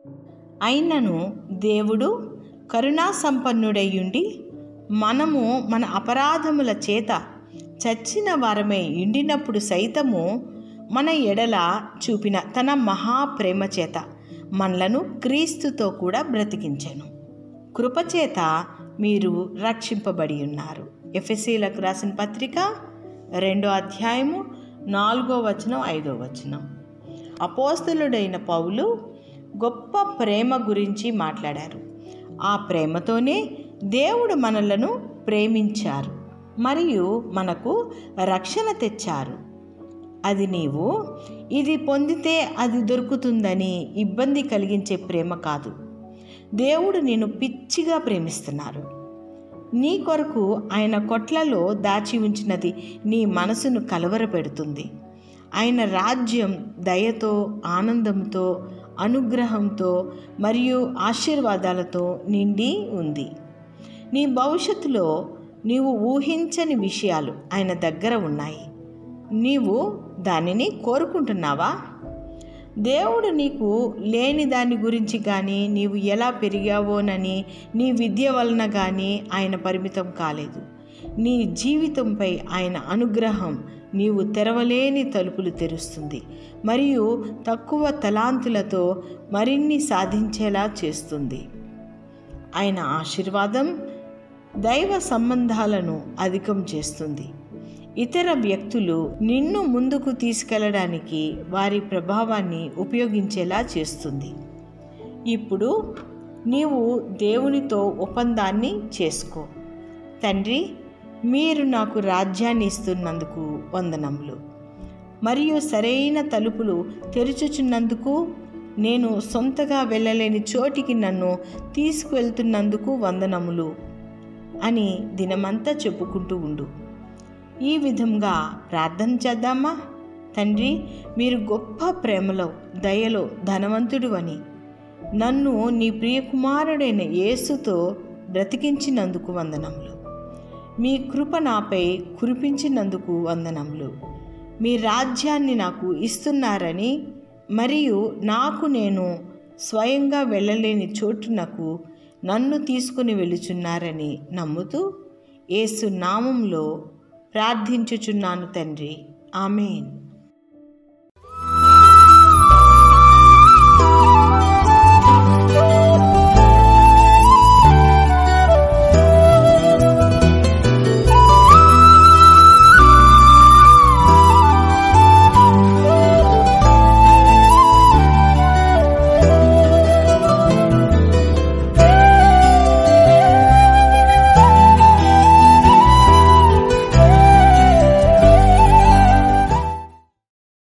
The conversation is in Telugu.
అయినను దేవుడు కరుణా సంపన్నుడయ్యుండి మనము మన అపరాధముల చేత చచ్చిన వారమై ఉండినప్పుడు సైతము మన ఎడల చూపిన తన మహాప్రేమ చేత మనలను క్రీస్తుతో కూడా బ్రతికించెను కృపచేత మీరు రక్షింపబడి ఉన్నారు ఎఫ్ఎస్సీలకు రాసిన పత్రిక రెండో అధ్యాయము నాలుగో వచనం ఐదో వచనం అపోస్తులుడైన పౌలు గొప్ప ప్రేమ గురించి మాట్లాడారు ఆ ప్రేమతోనే దేవుడు మనలను ప్రేమించారు మరియు మనకు రక్షణ తెచ్చారు అది నీవు ఇది పొందితే అది దొరుకుతుందని ఇబ్బంది కలిగించే ప్రేమ కాదు దేవుడు నేను పిచ్చిగా ప్రేమిస్తున్నారు నీ కొరకు ఆయన కొట్లలో దాచి ఉంచినది నీ మనసును కలవరపెడుతుంది ఆయన రాజ్యం దయతో ఆనందంతో అనుగ్రహంతో మరియు ఆశీర్వాదాలతో నిండి ఉంది నీ భవిష్యత్తులో నీవు ఊహించని విషయాలు ఆయన దగ్గర ఉన్నాయి నీవు దానిని కోరుకుంటున్నావా దేవుడు నీకు లేని దాని గురించి కానీ నీవు ఎలా పెరిగావోనని నీ విద్య వలన కానీ ఆయన పరిమితం కాలేదు నీ జీవితంపై ఆయన అనుగ్రహం నీవు తెరవలేని తలుపులు తెరుస్తుంది మరియు తక్కువ తలాంతులతో మరిన్ని సాధించేలా చేస్తుంది ఆయన ఆశీర్వాదం దైవ సంబంధాలను అధికం చేస్తుంది ఇతర వ్యక్తులు నిన్ను ముందుకు తీసుకెళ్ళడానికి వారి ప్రభావాన్ని ఉపయోగించేలా చేస్తుంది ఇప్పుడు నీవు దేవునితో ఒప్పందాన్ని చేసుకో తండ్రి మీరు నాకు రాజ్యాన్ని ఇస్తున్నందుకు వందనములు మరియు సరైన తలుపులు తెరుచుచున్నందుకు నేను సొంతగా వెళ్ళలేని చోటికి నన్ను తీసుకువెళ్తున్నందుకు వందనములు అని దినమంతా చెప్పుకుంటూ ఉండు ఈ విధంగా ప్రార్థన చేద్దామా తండ్రి మీరు గొప్ప ప్రేమలో దయలో ధనవంతుడు అని నన్ను నీ ప్రియకుమారుడైన యేసుతో బ్రతికించినందుకు వందనములు మీ కృప నాపై కురిపించినందుకు వందనములు మీ రాజ్యాన్ని నాకు ఇస్తున్నారని మరియు నాకు నేను స్వయంగా వెళ్ళలేని చోటునకు నన్ను తీసుకుని వెళుచున్నారని నమ్ముతూ యేసు నామంలో ప్రార్థించుచున్నాను తండ్రి ఆమెన్